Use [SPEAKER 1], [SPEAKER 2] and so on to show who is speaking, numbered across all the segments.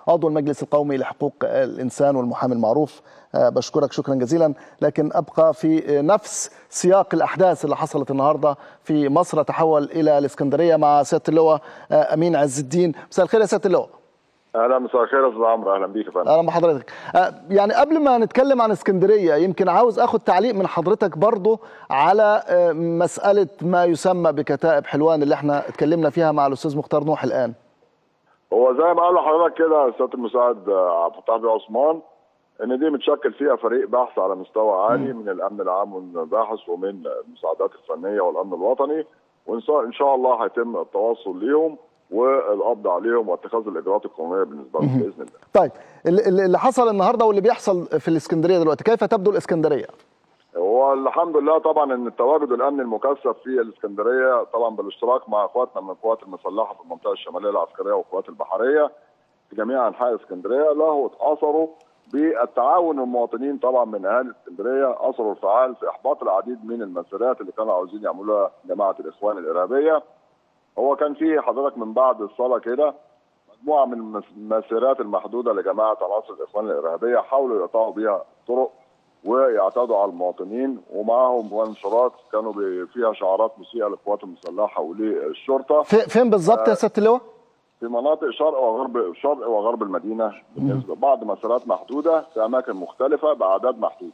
[SPEAKER 1] عضو المجلس القومي لحقوق الانسان والمحامي المعروف بشكرك شكرا جزيلا لكن ابقى في نفس سياق الاحداث اللي حصلت النهارده في مصر تحول الى الاسكندريه مع سياده اللواء امين عز الدين مساء الخير يا سياده اللواء
[SPEAKER 2] اهلا مساء الخير يا استاذ عمرو اهلا بيك يا فندم
[SPEAKER 1] اهلا بحضرتك يعني قبل ما نتكلم عن اسكندريه يمكن عاوز اخد تعليق من حضرتك برضه على مساله ما يسمى بكتائب حلوان اللي احنا اتكلمنا فيها مع الاستاذ مختار نوح الان
[SPEAKER 2] هو زي ما قال لحضرتك كده سياده المساعد عبد الفتاح بن عثمان ان دي متشكل فيها فريق بحث على مستوى عالي من الامن العام والباحث ومن المساعدات الفنيه والامن الوطني وان شاء الله هيتم التواصل ليهم والقبض عليهم واتخاذ الاجراءات القانونيه بالنسبه لهم باذن الله.
[SPEAKER 1] طيب اللي حصل النهارده واللي بيحصل في الاسكندريه دلوقتي كيف تبدو الاسكندريه؟
[SPEAKER 2] هو الحمد لله طبعا ان التواجد الامني المكثف في الاسكندريه طبعا بالاشتراك مع اخواتنا من القوات المسلحه في المنطقه الشماليه العسكريه والقوات البحريه في جميع انحاء اسكندريه له اثره بالتعاون المواطنين طبعا من اهالي اسكندريه اثره الفعال في احباط العديد من المسيرات اللي كانوا عاوزين يعملوها جماعه الاخوان الارهابيه. هو كان في حضرتك من بعد الصلاه كده مجموعه من المسيرات المحدوده لجماعه عناصر الاخوان الارهابيه حاولوا يقطعوا بها الطرق ويعتادوا على المواطنين ومعاهم منشورات كانوا فيها شعارات مسيئه للقوات المسلحه وللشرطه.
[SPEAKER 1] فين بالظبط يا سياده اللواء؟
[SPEAKER 2] في مناطق شرق وغرب شرق وغرب المدينه بالنسبه بعض مسارات محدوده في اماكن مختلفه باعداد محدوده.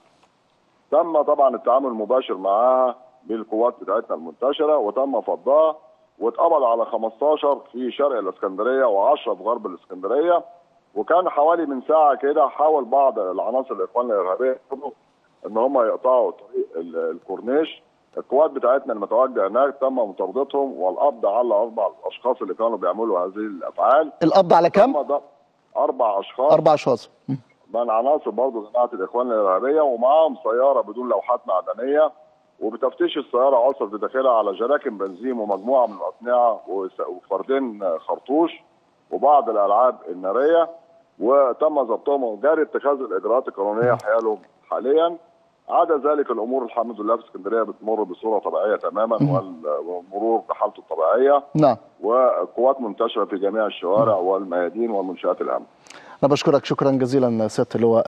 [SPEAKER 2] تم طبعا التعامل المباشر معاها بالقوات بتاعتنا المنتشره وتم فضها واتقبض على 15 في شرق الاسكندريه و10 في غرب الاسكندريه وكان حوالي من ساعه كده حاول بعض العناصر الاخوان الارهابيه ان هم يقطعوا طريق الكورنيش القوات بتاعتنا المتواجده هناك تم مطاردتهم والقبض على اربع اشخاص اللي كانوا بيعملوا هذه الافعال
[SPEAKER 1] القبض على كم؟
[SPEAKER 2] اربع اشخاص
[SPEAKER 1] اربع اشخاص
[SPEAKER 2] من عناصر برضه جماعه الاخوان الارهابيه ومعاهم سياره بدون لوحات معدنيه وبتفتيش السياره عثر بداخلها على جراكن بنزين ومجموعه من الاقنعه وفردين خرطوش وبعض الالعاب الناريه وتم ضبطهم وجاري اتخاذ الاجراءات القانونيه حيالهم حاليا عدا ذلك الامور الحمد لله في اسكندريه بتمر بصوره طبيعيه تماما والمرور بحالته الطبيعيه
[SPEAKER 1] نعم
[SPEAKER 2] وقوات منتشره في جميع الشوارع والميادين ومنشات الامن
[SPEAKER 1] انا بشكرك شكرا جزيلا سياده اللواء